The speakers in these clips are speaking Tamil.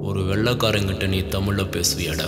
ஒரு வெள்ளைக்காரங்கிட்ட நீ தமிழ்ல பேசுவியாடா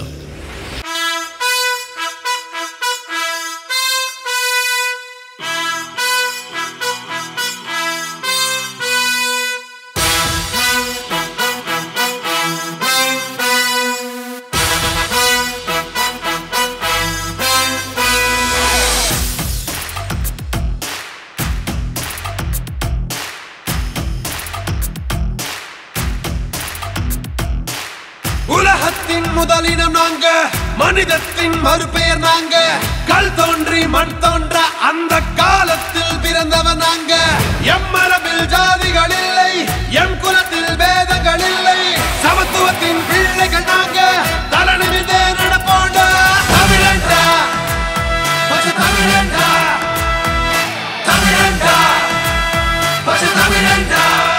உலகத்தின் முதலினம் நாங்க மனிதத்தின் மறுபெயர் நாங்க கல் தோன்றி மண் தோன்ற அந்த காலத்தில் பிறந்தவன் நாங்க எம் மரபில் ஜாதிகள் இல்லை எம் குலத்தில் வேதங்கள் இல்லை சமத்துவத்தின் பிள்ளைகள் நாங்க தலனிமிதே நடப்போண்டா தமிழண்டா பச்சை தமிழண்டா தமிழண்டா பச்சை தமிழண்டா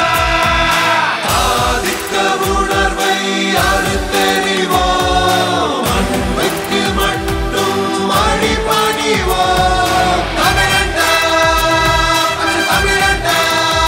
ஆதிக்க உணர்வை அறுத்தெறிவோம் அன்புக்கு மட்டும் அடிபணிவோம் தமிழண்டா பச்சை தமிழண்டா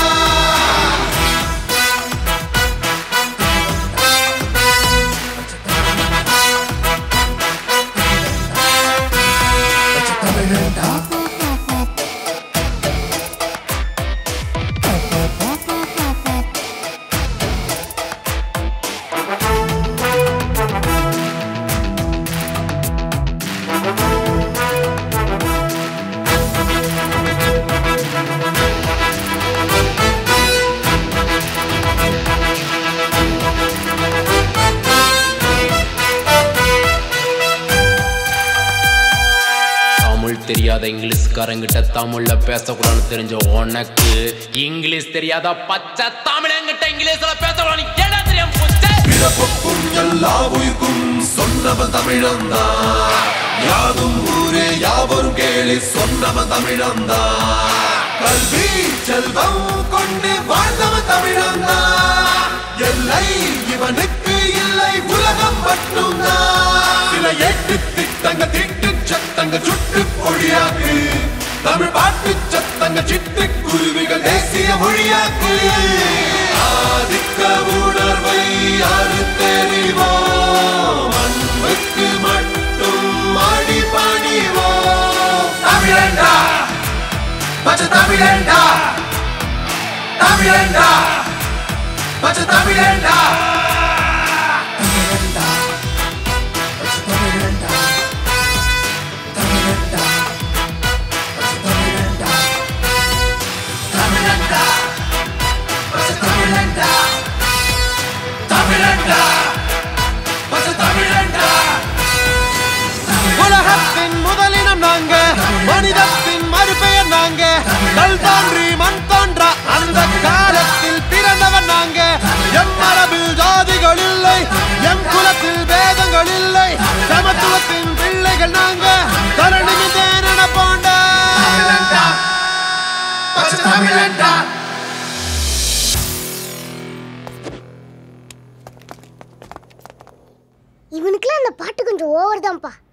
தமிழ் தெரியாத இங்கிலீஷ்காரங்கிட்ட தமிழ்ல பேசக்கூடாதுன்னு தெரிஞ்ச உனக்கு இங்கிலீஷ் தெரியாத பச்சை தமிழங்கிட்ட இங்கிலீஷ்ல பேசக்கூடாது என்ன தெரியாம போச்சு பிறப்புக்கும் எல்லா உயிர்க்கும் சொன்னவன் தமிழந்தா யாதும் ஊரே யாவரும் கேளு சொன்னவன் தமிழந்தா கல்வி செல்வம் கொண்டு வாழ்ந்தவன் தமிழந்தா எல்லை இவனுக்கு இல்லை உலகம் மட்டும்தான் சில எட்டு திட்டங்க திட்டு சத்தங்க சுட்டு பொழியாக்கு தமிழ் பாட்டு சத்தங்க சிட்டு குருவிகள் தேசிய மொழியாக்கு ஆதிக்க உணர்வை அறுத்தெறிவோம் அன்புக்கு மட்டும் அடிபணிவோம் தமிழண்டா பச்சை தமிழண்டா தமிழண்டா பச்சை தமிழண்டா தமிழண்டா பச்சை தமிழண்டா தமிழண்டா பச்சை தமிழண்டா உலகத்தின் முதலினம் நாங்க மனிதத்தின் மறுபெயர் நாங்க கல் தோன்றி மண் தோன்ற அந்த காலத்தில் பிறந்தவன் நாங்க எம் மரபில் ஜாதிகள் இல்லை எம் குலத்தில் வேதங்கள் இல்லை சமத்துவத்தின் பிள்ளைகள் நாங்க தரணிமிதே நடப்போண்டா தமிழண்டா பச்சை தமிழண்டா இவனுக்குலாம் அந்த பாட்டு கொஞ்சம் ஓவர் தான்ப்பா